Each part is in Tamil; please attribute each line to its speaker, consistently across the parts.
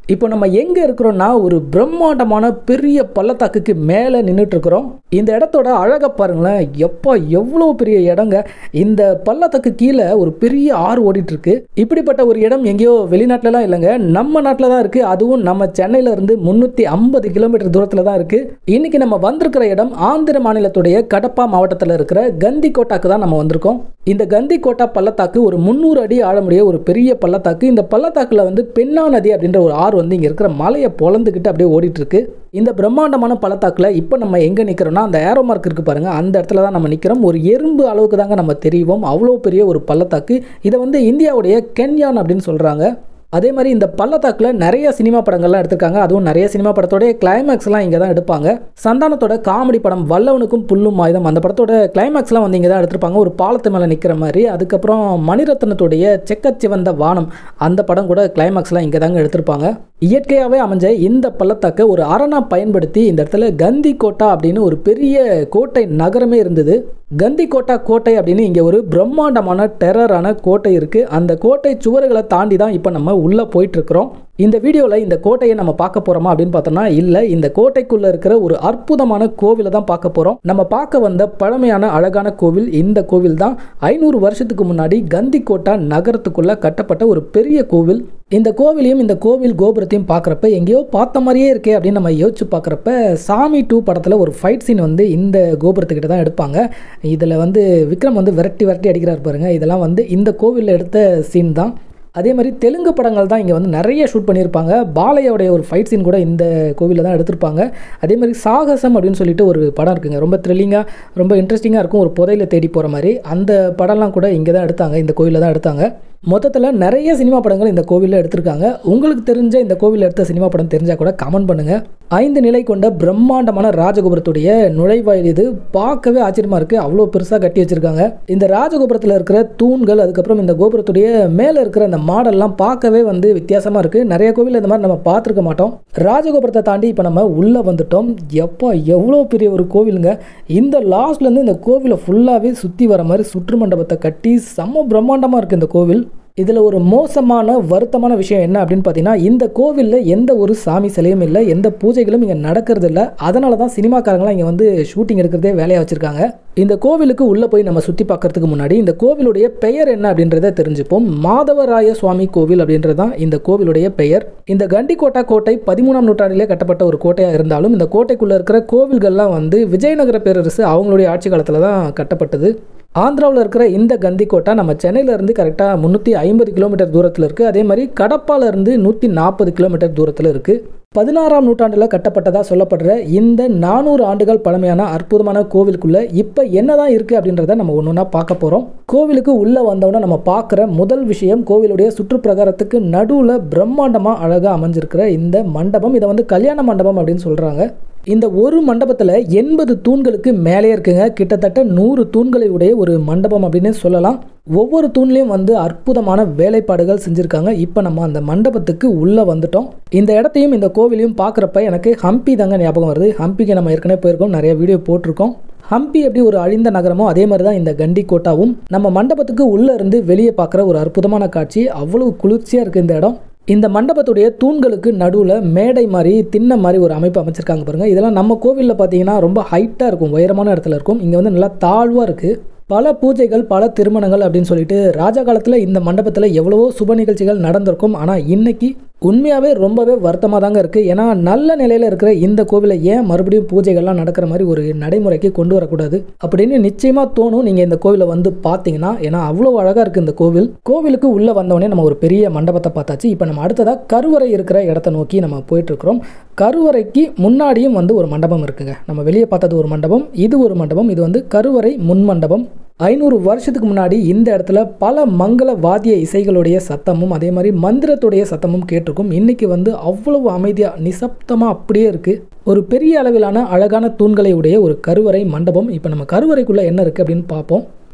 Speaker 1: இப்போ நம்ம எங்கே இருக்கிறோம்னா ஒரு பிரம்மாண்டமான பெரிய பள்ளத்தாக்குக்கு மேலே நின்றுட்டு இருக்கிறோம் இந்த இடத்தோட அழகை பாருங்களேன் எப்போ எவ்வளோ பெரிய இடங்க இந்த பள்ளத்தாக்கு கீழே ஒரு பெரிய ஆறு ஓடிட்டு இருக்கு இப்படிப்பட்ட ஒரு இடம் எங்கேயோ வெளிநாட்டிலலாம் இல்லைங்க நம்ம நாட்டில் தான் இருக்குது அதுவும் நம்ம சென்னையில இருந்து முந்நூற்றி ஐம்பது கிலோமீட்டர் தூரத்தில் தான் இருக்குது இன்னைக்கு நம்ம வந்திருக்கிற இடம் ஆந்திர மாநிலத்துடைய கடப்பா மாவட்டத்தில் இருக்கிற கந்திக்கோட்டாக்கு தான் நம்ம வந்திருக்கோம் இந்த கந்திக்கோட்டா பள்ளத்தாக்கு ஒரு முந்நூறு அடி ஆழமுடைய ஒரு பெரிய பள்ளத்தாக்கு இந்த பள்ளத்தாக்குல வந்து பெண்ணா நதி அப்படின்ற ஒரு ஆறு வந்து இங்கே இருக்கிற மலையை பொழந்துக்கிட்டு அப்படியே ஓடிட்டு இருக்கு இந்த பிரம்மாண்டமான பள்ளத்தாக்குல இப்போ நம்ம எங்கே நிற்கிறோம்னா அந்த ஏரோ மார்க் இருக்கு பாருங்க அந்த இடத்துல தான் நம்ம நிற்கிறோம் ஒரு எறும்பு அளவுக்கு தாங்க நம்ம தெரிவோம் அவ்வளோ பெரிய ஒரு பள்ளத்தாக்கு இதை வந்து இந்தியாவுடைய கென்யான் அப்படின்னு சொல்கிறாங்க அதே மாதிரி இந்த பள்ளத்தாக்கில் நிறைய சினிமா படங்கள்லாம் எடுத்திருக்காங்க அதுவும் நிறைய சினிமா படத்தோட கிளைமேக்ஸ்லாம் இங்கே தான் எடுப்பாங்க சந்தானத்தோட காமெடி படம் வல்லவனுக்கும் புல்லும் ஆயுதம் அந்த படத்தோட கிளைமேக்ஸ்லாம் வந்து இங்கே தான் எடுத்திருப்பாங்க ஒரு பாலத்து மேலே நிற்கிற மாதிரி அதுக்கப்புறம் மணிரத்னத்துடைய செக்கச்சிவந்த வானம் அந்த படம் கூட கிளைமேக்ஸ்லாம் இங்கே தாங்க எடுத்திருப்பாங்க இயற்கையாகவே அமைஞ்ச இந்த பள்ளத்தாக்கை ஒரு அரணா பயன்படுத்தி இந்த இடத்துல கந்தி கோட்டா அப்படின்னு ஒரு பெரிய கோட்டை நகரமே இருந்தது கந்தி கோட்டா கோட்டை அப்படின்னு இங்கே ஒரு பிரம்மாண்டமான டெரரான கோட்டை இருக்குது அந்த கோட்டை சுவர்களை தாண்டி தான் இப்போ நம்ம உள்ளே போயிட்டுருக்குறோம் இந்த வீடியோவில் இந்த கோட்டையை நம்ம பார்க்க போகிறோமா அப்படின்னு பார்த்தோம்னா இல்லை இந்த கோட்டைக்குள்ளே இருக்கிற ஒரு அற்புதமான கோவிலை தான் பார்க்க போகிறோம் நம்ம பார்க்க வந்த பழமையான அழகான கோவில் இந்த கோவில் தான் ஐநூறு வருஷத்துக்கு முன்னாடி கந்தி கோட்டா நகரத்துக்குள்ளே கட்டப்பட்ட ஒரு பெரிய கோவில் இந்த கோவிலையும் இந்த கோவில் கோபுரத்தையும் பார்க்குறப்ப எங்கேயோ பார்த்த மாதிரியே இருக்கே அப்படின்னு நம்ம யோசிச்சு பார்க்குறப்ப சாமி டூ படத்தில் ஒரு ஃபைட் சீன் வந்து இந்த கோபுரத்துக்கிட்ட தான் எடுப்பாங்க இதில் வந்து விக்ரம் வந்து விரட்டி விரட்டி அடிக்கிறார் பாருங்க இதெல்லாம் வந்து இந்த கோவிலில் எடுத்த சீன் தான் அதே மாதிரி தெலுங்கு படங்கள் தான் இங்கே வந்து நிறைய ஷூட் பண்ணியிருப்பாங்க பாலையோடைய ஒரு ஃபைட் சீன் கூட இந்த கோவிலில் தான் எடுத்திருப்பாங்க அதே மாதிரி சாகசம் அப்படின்னு சொல்லிட்டு ஒரு படம் இருக்குங்க ரொம்ப த்ரில்லிங்காக ரொம்ப இன்ட்ரெஸ்டிங்காக இருக்கும் ஒரு புதையில தேடி போகிற மாதிரி அந்த படம்லாம் கூட இங்கே தான் எடுத்தாங்க இந்த கோவிலில் தான் எடுத்தாங்க மொத்தத்தில் நிறைய சினிமா படங்கள் இந்த கோவிலில் எடுத்திருக்காங்க உங்களுக்கு தெரிஞ்ச இந்த கோவிலில் எடுத்த சினிமா படம் தெரிஞ்சால் கூட கமெண்ட் பண்ணுங்கள் ஐந்து நிலை கொண்ட பிரம்மாண்டமான ராஜகோபுரத்துடைய நுழைவாயில் இது பார்க்கவே ஆச்சரியமாக இருக்குது அவ்வளோ பெருசாக கட்டி வச்சுருக்காங்க இந்த ராஜகோபுரத்தில் இருக்கிற தூண்கள் அதுக்கப்புறம் இந்த கோபுரத்துடைய மேலே இருக்கிற அந்த மாடல்லாம் பார்க்கவே வந்து வித்தியாசமாக இருக்குது நிறைய கோவில் இந்த மாதிரி நம்ம பார்த்துருக்க மாட்டோம் ராஜகோபுரத்தை தாண்டி இப்போ நம்ம உள்ளே வந்துட்டோம் எப்போ எவ்வளோ பெரிய ஒரு கோவிலுங்க இந்த லாஸ்ட்லேருந்து இந்த கோவிலை ஃபுல்லாகவே சுற்றி வர மாதிரி சுற்று மண்டபத்தை கட்டி செம்ம பிரம்மாண்டமாக இருக்குது இந்த கோவில் இதில் ஒரு மோசமான வருத்தமான விஷயம் என்ன அப்படின்னு பார்த்தீங்கன்னா இந்த கோவிலில் எந்த ஒரு சாமி சிலையும் இல்லை எந்த பூஜைகளும் இங்கே நடக்கிறது இல்லை அதனால தான் சினிமாக்காரங்களாம் இங்கே வந்து ஷூட்டிங் எடுக்கிறதே வேலையாக வச்சுருக்காங்க இந்த கோவிலுக்கு உள்ளே போய் நம்ம சுற்றி பார்க்கறதுக்கு முன்னாடி இந்த கோவிலுடைய பெயர் என்ன அப்படின்றத தெரிஞ்சுப்போம் மாதவராய சுவாமி கோவில் அப்படின்றது தான் இந்த கோவிலுடைய பெயர் இந்த கண்டிக்கோட்டா கோட்டை பதிமூணாம் நூற்றாண்டிலே கட்டப்பட்ட ஒரு கோட்டையாக இருந்தாலும் இந்த கோட்டைக்குள்ளே இருக்கிற கோவில்கள்லாம் வந்து விஜயநகர பேரரசு அவங்களுடைய ஆட்சி காலத்தில் தான் கட்டப்பட்டது ஆந்திராவில் இருக்கிற இந்த கந்திக்கோட்டை நம்ம சென்னையிலேருந்து கரெக்டாக முந்நூற்றி ஐம்பது கிலோமீட்டர் தூரத்தில் இருக்குது அதே மாதிரி கடப்பாலேருந்து நூற்றி நாற்பது கிலோமீட்டர் தூரத்தில் இருக்குது பதினாறாம் நூற்றாண்டில் கட்டப்பட்டதாக சொல்லப்படுற இந்த நானூறு ஆண்டுகள் பழமையான அற்புதமான கோவிலுக்குள்ள இப்போ என்னதான் இருக்குது அப்படின்றத நம்ம ஒன்று ஒன்றா பார்க்க போகிறோம் கோவிலுக்கு உள்ளே வந்தோடனே நம்ம பார்க்குற முதல் விஷயம் கோவிலுடைய சுற்றுப்பிரகாரத்துக்கு நடுவில் பிரம்மாண்டமாக அழகாக அமைஞ்சிருக்கிற இந்த மண்டபம் இதை வந்து கல்யாண மண்டபம் அப்படின்னு சொல்கிறாங்க இந்த ஒரு மண்டபத்தில் எண்பது தூண்களுக்கு மேலே இருக்குங்க கிட்டத்தட்ட நூறு தூண்களை உடைய ஒரு மண்டபம் அப்படின்னு சொல்லலாம் ஒவ்வொரு தூண்லையும் வந்து அற்புதமான வேலைப்பாடுகள் செஞ்சுருக்காங்க இப்போ நம்ம அந்த மண்டபத்துக்கு உள்ளே வந்துட்டோம் இந்த இடத்தையும் இந்த கோவிலையும் பார்க்குறப்ப எனக்கு ஹம்பி தாங்க ஞாபகம் வருது ஹம்பிக்கு நம்ம ஏற்கனவே போயிருக்கோம் நிறைய வீடியோ போட்டிருக்கோம் ஹம்பி எப்படி ஒரு அழிந்த நகரமோ அதே மாதிரி தான் இந்த கண்டிக்கோட்டாவும் நம்ம மண்டபத்துக்கு உள்ளே இருந்து வெளியே பார்க்குற ஒரு அற்புதமான காட்சி அவ்வளவு குளிர்ச்சியாக இருக்குது இந்த இடம் இந்த மண்டபத்துடைய தூண்களுக்கு நடுவில் மேடை மாதிரி திண்ணை மாதிரி ஒரு அமைப்பு அமைச்சிருக்காங்க பாருங்கள் இதெல்லாம் நம்ம கோவிலில் பார்த்தீங்கன்னா ரொம்ப ஹைட்டாக இருக்கும் உயரமான இடத்துல இருக்கும் இங்கே வந்து நல்லா தாழ்வாக இருக்குது பல பூஜைகள் பல திருமணங்கள் அப்படின்னு சொல்லிட்டு ராஜா காலத்தில் இந்த மண்டபத்தில் எவ்வளவோ சுப நிகழ்ச்சிகள் நடந்திருக்கும் ஆனால் இன்னைக்கு உண்மையாகவே ரொம்பவே வருத்தமாக தாங்க இருக்குது ஏன்னா நல்ல நிலையில் இருக்கிற இந்த கோவிலை ஏன் மறுபடியும் பூஜைகள்லாம் நடக்கிற மாதிரி ஒரு நடைமுறைக்கு கொண்டு வரக்கூடாது அப்படின்னு நிச்சயமாக தோணும் நீங்கள் இந்த கோவிலை வந்து பார்த்தீங்கன்னா ஏன்னா அவ்வளோ அழகாக இருக்குது இந்த கோவில் கோவிலுக்கு உள்ளே வந்தவொடனே நம்ம ஒரு பெரிய மண்டபத்தை பார்த்தாச்சு இப்போ நம்ம அடுத்ததாக கருவறை இருக்கிற இடத்த நோக்கி நம்ம போயிட்டுருக்குறோம் கருவறைக்கு முன்னாடியும் வந்து ஒரு மண்டபம் இருக்குங்க நம்ம வெளியே பார்த்தது ஒரு மண்டபம் இது ஒரு மண்டபம் இது வந்து கருவறை முன் மண்டபம் ஐநூறு வருஷத்துக்கு முன்னாடி இந்த இடத்துல பல மங்கள வாத்திய இசைகளுடைய சத்தமும் அதே மாதிரி மந்திரத்துடைய சத்தமும் கேட்டிருக்கும் இன்னைக்கு வந்து அவ்வளவு அமைதியாக நிசப்தமாக அப்படியே இருக்குது ஒரு பெரிய அளவிலான அழகான தூண்களை உடைய ஒரு கருவறை மண்டபம் இப்போ நம்ம கருவறைக்குள்ளே என்ன இருக்குது அப்படின்னு பார்ப்போம்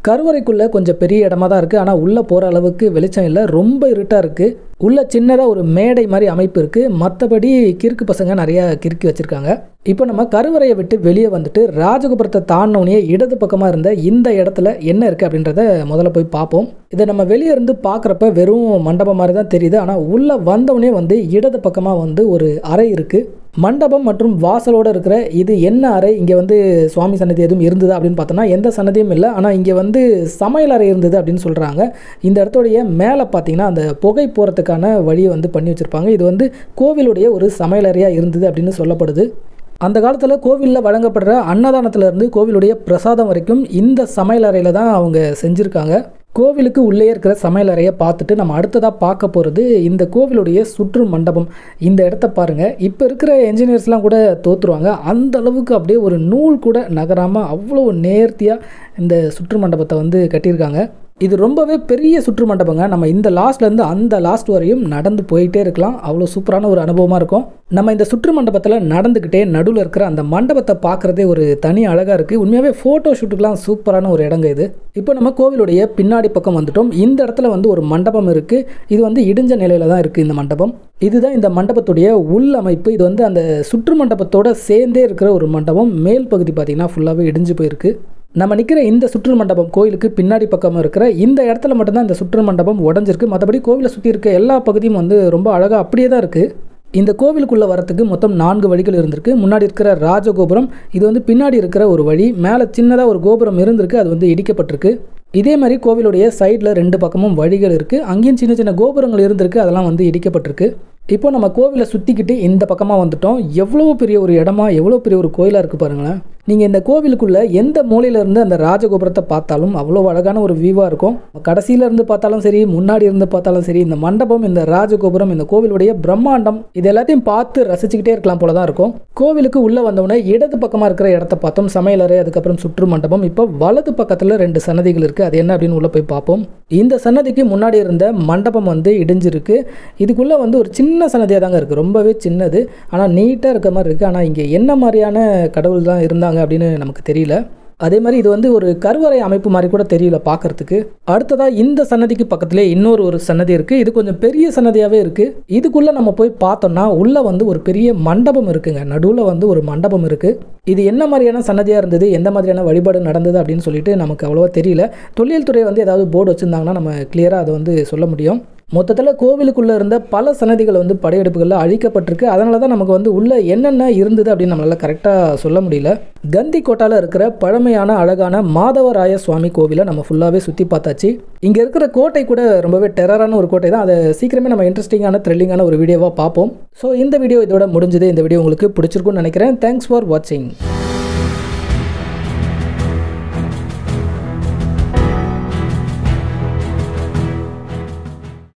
Speaker 1: கருவறைக்குள்ளே கொஞ்சம் பெரிய இடமா தான் இருக்குது ஆனால் உள்ளே போகிற அளவுக்கு வெளிச்சம் இல்லை ரொம்ப இருட்டாக இருக்குது உள்ள சின்னதாக ஒரு மேடை மாதிரி அமைப்பு இருக்குது மற்றபடி கிறுக்கு பசங்க நிறையா கிறுக்கி வச்சுருக்காங்க இப்போ நம்ம கருவறையை விட்டு வெளியே வந்துட்டு ராஜகோபுரத்தை தாண்டினோடனே இடது பக்கமாக இருந்த இந்த இடத்துல என்ன இருக்குது அப்படின்றத முதல்ல போய் பார்ப்போம் இதை நம்ம வெளியே இருந்து பார்க்குறப்ப வெறும் மண்டபம் மாதிரி தான் தெரியுது ஆனால் உள்ளே வந்தவுடனே வந்து இடது பக்கமாக வந்து ஒரு அறை இருக்குது மண்டபம் மற்றும் வாசலோடு இருக்கிற இது என்ன அறை இங்கே வந்து சுவாமி சன்னதி எதுவும் இருந்ததா அப்படின்னு பார்த்தோன்னா எந்த சன்னதியும் இல்லை ஆனால் இங்கே வந்து சமையல் அறை இருந்தது அப்படின்னு சொல்கிறாங்க இந்த இடத்துடைய மேலே பார்த்தீங்கன்னா அந்த புகை போகிறதுக்கான வழியை வந்து பண்ணி வச்சுருப்பாங்க இது வந்து கோவிலுடைய ஒரு சமையல் அறையாக இருந்தது அப்படின்னு சொல்லப்படுது அந்த காலத்தில் கோவிலில் வழங்கப்படுற அன்னதானத்திலேருந்து கோவிலுடைய பிரசாதம் வரைக்கும் இந்த சமையல் அறையில் தான் அவங்க செஞ்சுருக்காங்க கோவிலுக்கு உள்ளே இருக்கிற சமையல் அறையை பார்த்துட்டு நம்ம அடுத்ததாக பார்க்க போகிறது இந்த கோவிலுடைய சுற்று மண்டபம் இந்த இடத்த பாருங்கள் இப்போ இருக்கிற என்ஜினியர்ஸ்லாம் கூட தோற்றுருவாங்க அந்த அளவுக்கு அப்படியே ஒரு நூல் கூட நகராமல் அவ்வளோ நேர்த்தியாக இந்த சுற்று மண்டபத்தை வந்து கட்டியிருக்காங்க இது ரொம்பவே பெரிய சுற்று மண்டபங்க நம்ம இந்த லாஸ்ட்லேருந்து அந்த லாஸ்ட் வரையும் நடந்து போயிட்டே இருக்கலாம் அவ்வளோ சூப்பரான ஒரு அனுபவமாக இருக்கும் நம்ம இந்த சுற்று மண்டபத்தில் நடந்துக்கிட்டே நடுவில் இருக்கிற அந்த மண்டபத்தை பார்க்குறதே ஒரு தனி அழகாக இருக்குது உண்மையாகவே ஃபோட்டோ ஷூட்டுக்கெலாம் சூப்பரான ஒரு இடங்க இது இப்போ நம்ம கோவிலுடைய பின்னாடி பக்கம் வந்துட்டோம் இந்த இடத்துல வந்து ஒரு மண்டபம் இருக்குது இது வந்து இடிஞ்ச நிலையில் தான் இருக்குது இந்த மண்டபம் இதுதான் இந்த மண்டபத்துடைய உள் அமைப்பு இது வந்து அந்த சுற்று மண்டபத்தோட சேர்ந்தே இருக்கிற ஒரு மண்டபம் மேல் பகுதி பார்த்திங்கன்னா ஃபுல்லாகவே இடிஞ்சு போயிருக்கு நம்ம நிற்கிற இந்த சுற்று மண்டபம் கோயிலுக்கு பின்னாடி பக்கம் இருக்கிற இந்த இடத்துல மட்டும்தான் இந்த சுற்று மண்டபம் உடஞ்சிருக்கு மற்றபடி கோவிலை சுற்றி இருக்க எல்லா பகுதியும் வந்து ரொம்ப அழகாக அப்படியே தான் இருக்குது இந்த கோவிலுக்குள்ளே வரத்துக்கு மொத்தம் நான்கு வழிகள் இருந்திருக்கு முன்னாடி இருக்கிற ராஜகோபுரம் இது வந்து பின்னாடி இருக்கிற ஒரு வழி மேலே சின்னதாக ஒரு கோபுரம் இருந்திருக்கு அது வந்து இடிக்கப்பட்டிருக்கு இதே மாதிரி கோவிலுடைய சைடில் ரெண்டு பக்கமும் வழிகள் இருக்குது அங்கேயும் சின்ன சின்ன கோபுரங்கள் இருந்திருக்கு அதெல்லாம் வந்து இடிக்கப்பட்டிருக்கு இப்போ நம்ம கோவிலை சுற்றிக்கிட்டு இந்த பக்கமாக வந்துட்டோம் எவ்வளோ பெரிய ஒரு இடமா எவ்வளோ பெரிய ஒரு கோயிலாக இருக்குது பாருங்களேன் நீங்கள் இந்த கோவிலுக்குள்ளே எந்த மூலையிலேருந்து அந்த ராஜகோபுரத்தை பார்த்தாலும் அவ்வளோ அழகான ஒரு வியூவாக இருக்கும் கடைசியில இருந்து பார்த்தாலும் சரி முன்னாடி இருந்து பார்த்தாலும் சரி இந்த மண்டபம் இந்த ராஜகோபுரம் இந்த கோவிலுடைய பிரம்மாண்டம் இது எல்லாத்தையும் பார்த்து ரசிச்சுக்கிட்டே இருக்கலாம் போல தான் இருக்கும் கோவிலுக்கு உள்ளே வந்தவுடனே இடது பக்கமாக இருக்கிற இடத்த பார்த்தோம் சமையலறை அதுக்கப்புறம் சுற்று மண்டபம் இப்போ வலது பக்கத்தில் ரெண்டு சன்னதிகள் இருக்குது அது என்ன அப்படின்னு உள்ளே போய் பார்ப்போம் இந்த சன்னதிக்கு முன்னாடி இருந்த மண்டபம் வந்து இடிஞ்சிருக்கு இதுக்குள்ளே வந்து ஒரு சின்ன சன்னதியாக தாங்க இருக்குது ரொம்பவே சின்னது ஆனால் நீட்டாக இருக்க மாதிரி இருக்குது ஆனால் இங்கே என்ன மாதிரியான கடவுள் தான் இருந்தாங்க அப்படின்னு நமக்கு தெரியல அதே மாதிரி இது வந்து ஒரு கருவறை அமைப்பு மாதிரி கூட தெரியல பார்க்கறதுக்கு அடுத்ததாக இந்த சன்னதிக்கு பக்கத்துலேயே இன்னொரு ஒரு சன்னதி இருக்குது இது கொஞ்சம் பெரிய சன்னதியாகவே இருக்குது இதுக்குள்ளே நம்ம போய் பார்த்தோம்னா உள்ளே வந்து ஒரு பெரிய மண்டபம் இருக்குங்க நடுவில் வந்து ஒரு மண்டபம் இருக்குது இது என்ன மாதிரியான சன்னதியாக இருந்தது எந்த மாதிரியான வழிபாடு நடந்தது அப்படின்னு சொல்லிட்டு நமக்கு அவ்வளோவா தெரியல தொழில் துறை வந்து ஏதாவது போர்டு வச்சுருந்தாங்கன்னா நம்ம கிளியராக அதை வந்து சொல்ல முடியும் மொத்தத்தில் கோவிலுக்குள்ளே இருந்த பல சன்னதிகள் வந்து படையெடுப்புகளில் அழிக்கப்பட்டிருக்கு அதனால தான் நமக்கு வந்து உள்ளே என்னென்ன இருந்தது அப்படின்னு நம்மளால் கரெக்டாக சொல்ல முடியல கந்தி கோட்டாவில் இருக்கிற பழமையான அழகான மாதவராய சுவாமி கோவிலை நம்ம ஃபுல்லாகவே சுற்றி பார்த்தாச்சு இங்கே இருக்கிற கோட்டை கூட ரொம்பவே டெரரான ஒரு கோட்டை தான் அதை சீக்கிரமே நம்ம இன்ட்ரெஸ்டிங்கான த்ரில்லிங்கான ஒரு வீடியோவாக பார்ப்போம் ஸோ இந்த வீடியோ இதோட முடிஞ்சது இந்த வீடியோ உங்களுக்கு பிடிச்சிருக்கும்னு நினைக்கிறேன் தேங்க்ஸ் ஃபார் வாட்சிங்